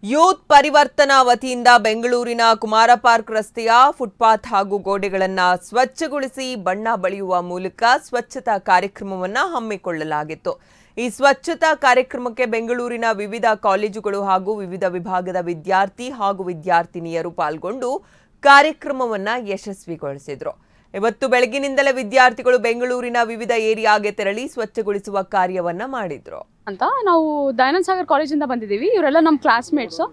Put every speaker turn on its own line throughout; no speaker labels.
youth ಪರಿವರ್ತನಾ ವತಿಯಿಂದ ಬೆಂಗಳೂರಿನ ಕುಮಾರ ಪಾರ್ಕ್ ರಸ್ತೆಯ ಫುಟ್ಪಾತ್ ಹಾಗೂ ಗೋಡೆಗಳನ್ನು ಸ್ವಚ್ಛಗೊಳಿಸಿ ಬಣ್ಣ ಬಳಿಯುವ ಮೂಲಕ ಸ್ವಚ್ಛತಾ ಕಾರ್ಯಕ್ರಮವನ್ನು ಹಮ್ಮಿಕೊಳ್ಳಲಾಗಿತ್ತು ಈ ಸ್ವಚ್ಛತಾ ಕಾರ್ಯಕ್ರಮಕ್ಕೆ ಬೆಂಗಳೂರಿನ ವಿವಿಧ ಕಾಲೇಜುಗಳು ಹಾಗೂ ವಿವಿಧ ವಿಭಾಗದ ವಿದ್ಯಾರ್ಥಿ ಹಾಗೂ ವಿದ್ಯಾರ್ಥಿನಿಯರು ಪಾಲ್ಗೊಂಡು ಕಾರ್ಯಕ್ರಮವನ್ನ ಯಶಸ್ವಿಗೊಳಿಸಿದ್ರು ಇವತ್ತು ಬೆಳಗಿನಿಂದಲೇ ವಿದ್ಯಾರ್ಥಿಗಳು ಬೆಂಗಳೂರಿನ ವಿವಿಧ ಏರಿಯಾಗೆ ತೆರಳಿ ಸ್ವಚ್ಛಗೊಳಿಸುವ ಕಾರ್ಯವನ್ನ ಮಾಡಿದ್ರು
ಅಂತ ನಾವು ದಯಾನಂದ ಸಾಗರ್ ಕಾಲೇಜಿಂದ ಬಂದಿದ್ದೀವಿ ಇವರೆಲ್ಲ ನಮ್ಮ classmates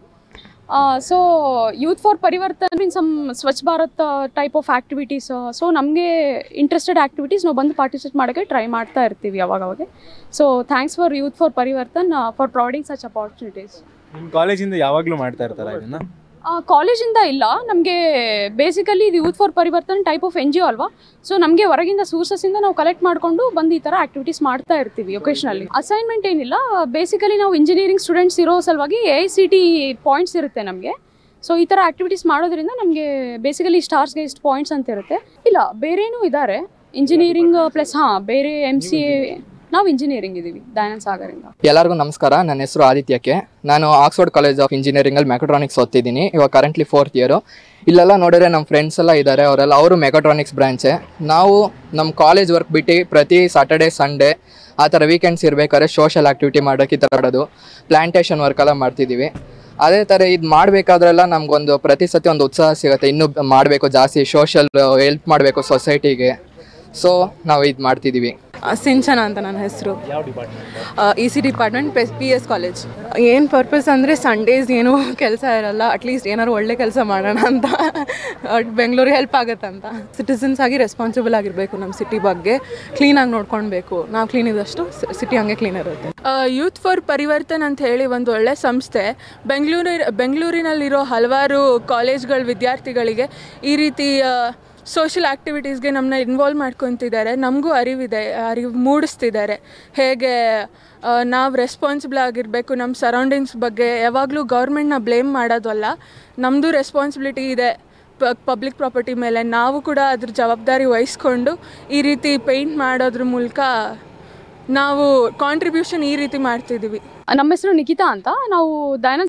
so youth for Parivartan mean some Swachh Bharat type of activities so ನಮಗೆ ಇಂಟ್ರೆಸ್ಟೆಡ್ ಆ್ಯಕ್ಟಿವಿಟೀಸ್ ನಾವು ಬಂದು ಪಾರ್ಟಿಸಿಪೇಟ್ ಮಾಡೋಕ್ಕೆ ಟ್ರೈ ಮಾಡ್ತಾ ಇರ್ತೀವಿ ಅವಾಗವಾಗ so thanks for youth for Parivartan for providing such opportunities
ನಿಮ್ಮ ಕಾಲೇಜಿಂದ ಯಾವಾಗಲೂ ಮಾಡ್ತಾ ಇರ್ತಾರ ಇದನ್ನ
ಕಾಲೇಜಿಂದ ಇಲ್ಲ ನಮಗೆ ಬೇಸಿಕಲಿ ಇದು youth for Parivartan type of N G O ಅಲ್ವಾ ಸೊ ನಮಗೆ ಹೊರಗಿಂದ ಸೋರ್ಸಸ್ಸಿಂದ ನಾವು ಕಲೆಕ್ಟ್ ಮಾಡಿಕೊಂಡು ಬಂದು ಈ ಥರ ಆಕ್ಟಿವಿಟೀಸ್ ಮಾಡ್ತಾ ಇರ್ತೀವಿ ಒಕೇಶನಲ್ಲಿ ಅಸೈನ್ಮೆಂಟ್ ಏನಿಲ್ಲ ಬೇಸಿಕಲಿ ನಾವು ಇಂಜಿನಿಯರಿಂಗ್ ಸ್ಟೂಡೆಂಟ್ಸ್ ಇರೋ ಸಲುವಾಗಿ A I C T points ಇರುತ್ತೆ ನಮಗೆ ಸೊ ಈ ಥರ ಆಕ್ಟಿವಿಟೀಸ್ ಮಾಡೋದ್ರಿಂದ ನಮಗೆ ಬೇಸಿಕಲಿ ಸ್ಟಾರ್ಸ್ಗೆ ಇಷ್ಟು ಪಾಯಿಂಟ್ಸ್ ಅಂತ ಇರುತ್ತೆ ಇಲ್ಲ ಬೇರೇನೂ ಇದ್ದಾರೆ ಇಂಜಿನಿಯರಿಂಗ್ ಪ್ಲಸ್ ಹಾಂ ಬೇರೆ ಎಮ್ ಸಿ ಎ ನಾವು ಇಂಜಿನಿಯರಿಂಗ್ ಇದ್ದೀವಿ ದಯಾನಂದ ಸಾಗರಿಂದ
ಎಲ್ಲರಿಗೂ ನಮಸ್ಕಾರ ನನ್ನ ಹೆಸರು ಆದಿತ್ಯಕ್ಕೆ ನಾನು ಆಕ್ಸ್ಫರ್ಡ್ ಕಾಲೇಜ್ ಆಫ್ ಇಂಜಿನಿಯರಿಂಗಲ್ಲಿ ಮೆಕಾಟ್ರಾನಿಕ್ಸ್ ಓದ್ತಿದ್ದೀನಿ ಇವಾಗ ಕರೆಂಟ್ಲಿ ಫೋರ್ತ್ ಇಯರು ಇಲ್ಲೆಲ್ಲ ನೋಡಿದ್ರೆ ನಮ್ಮ ಫ್ರೆಂಡ್ಸ್ ಎಲ್ಲ ಇದ್ದಾರೆ ಅವರೆಲ್ಲ ಅವರು ಮೆಕಾಟ್ರಾನಿಕ್ಸ್ ಬ್ರಾಂಚೆ ನಾವು ನಮ್ಮ ಕಾಲೇಜ್ ವರ್ಕ್ ಬಿಟ್ಟು ಪ್ರತಿ ಸಾಟರ್ಡೆ ಸಂಡೇ ಆ ಥರ ವೀಕೆಂಡ್ಸ್ ಇರಬೇಕಾದ್ರೆ ಸೋಷಲ್ ಆ್ಯಕ್ಟಿವಿಟಿ ಮಾಡೋಕ್ಕೆ ಈ ಥರ ಆಡೋದು ಪ್ಲ್ಯಾಂಟೇಷನ್ ವರ್ಕ್ ಎಲ್ಲ ಮಾಡ್ತಿದ್ದೀವಿ ಅದೇ ಥರ ಇದು ಮಾಡಬೇಕಾದ್ರೆಲ್ಲ ನಮಗೊಂದು ಪ್ರತಿ ಸತಿ ಒಂದು ಉತ್ಸಾಹ ಸಿಗುತ್ತೆ ಇನ್ನೂ ಮಾಡಬೇಕು ಜಾಸ್ತಿ ಸೋಷಲ್ ಹೆಲ್ಪ್ ಮಾಡಬೇಕು ಸೊಸೈಟಿಗೆ ಸೊ ನಾವು ಇದು ಮಾಡ್ತಿದ್ದೀವಿ
ಆ, ಸಿಂಚನ ಅಂತ ನನ್ನ ಹೆಸರು E C department P S college ಏನು ಪರ್ಪಸ್ ಅಂದರೆ ಸಂಡೇಸ್ ಏನೂ ಕೆಲಸ ಇರಲ್ಲ ಅಟ್ಲೀಸ್ಟ್ ಏನಾದ್ರು ಒಳ್ಳೆ ಕೆಲಸ ಮಾಡೋಣ ಅಂತ ಬೆಂಗಳೂರಿಗೆ ಹೆಲ್ಪ್ ಆಗುತ್ತೆ ಅಂತ ಸಿಟಿಸನ್ಸ್ ಆಗಿ ರೆಸ್ಪಾನ್ಸಿಬಲ್ ಆಗಿರಬೇಕು ನಮ್ಮ ಸಿಟಿ ಬಗ್ಗೆ ಕ್ಲೀನಾಗಿ ನೋಡ್ಕೊಳ್ಬೇಕು ನಾವು ಕ್ಲೀನ್ ಇದ್ದಷ್ಟು ಸಿಟಿ ಹಂಗೆ ಕ್ಲೀನ್ ಇರುತ್ತೆ
ಯೂತ್ ಫಾರ್ ಪರಿವರ್ತನ್ ಅಂತ ಹೇಳಿ ಒಂದು ಒಳ್ಳೆ ಸಂಸ್ಥೆ ಬೆಂಗಳೂರಿ ಬೆಂಗಳೂರಿನಲ್ಲಿರೋ ಹಲವಾರು ಕಾಲೇಜ್ಗಳ ವಿದ್ಯಾರ್ಥಿಗಳಿಗೆ ಈ ರೀತಿ ಸೋಷಿಯಲ್ ಆ್ಯಕ್ಟಿವಿಟೀಸ್ಗೆ ನಮ್ಮನ್ನ ಇನ್ವಾಲ್ವ್ ಮಾಡ್ಕೊತಿದ್ದಾರೆ ನಮಗೂ ಅರಿವಿದೆ ಅರಿವು ಮೂಡಿಸ್ತಿದ್ದಾರೆ ಹೇಗೆ ನಾವು ರೆಸ್ಪಾನ್ಸಿಬಲ್ ಆಗಿರಬೇಕು ನಮ್ಮ ಸರೌಂಡಿಂಗ್ಸ್ ಬಗ್ಗೆ ಯಾವಾಗಲೂ ಗೌರ್ಮೆಂಟ್ನ ಬ್ಲೇಮ್ ಮಾಡೋದಲ್ಲ ನಮ್ಮದು ರೆಸ್ಪಾನ್ಸಿಬಿಲಿಟಿ ಇದೆ ಪಬ್ಲಿಕ್ ಪ್ರಾಪರ್ಟಿ ಮೇಲೆ ನಾವು ಕೂಡ ಅದ್ರ ಜವಾಬ್ದಾರಿ ವಹಿಸ್ಕೊಂಡು ಈ ರೀತಿ ಪೇಂಟ್ ಮಾಡೋದ್ರ ಮೂಲಕ ನಾವು ಕಾಂಟ್ರಿಬ್ಯೂಷನ್ ಈ ರೀತಿ ಮಾಡ್ತಿದ್ದೀವಿ
ನಮ್ಮ ಹೆಸರು ನಿಖಿತಾ ಅಂತ ನಾವು ದಯಾನಂದ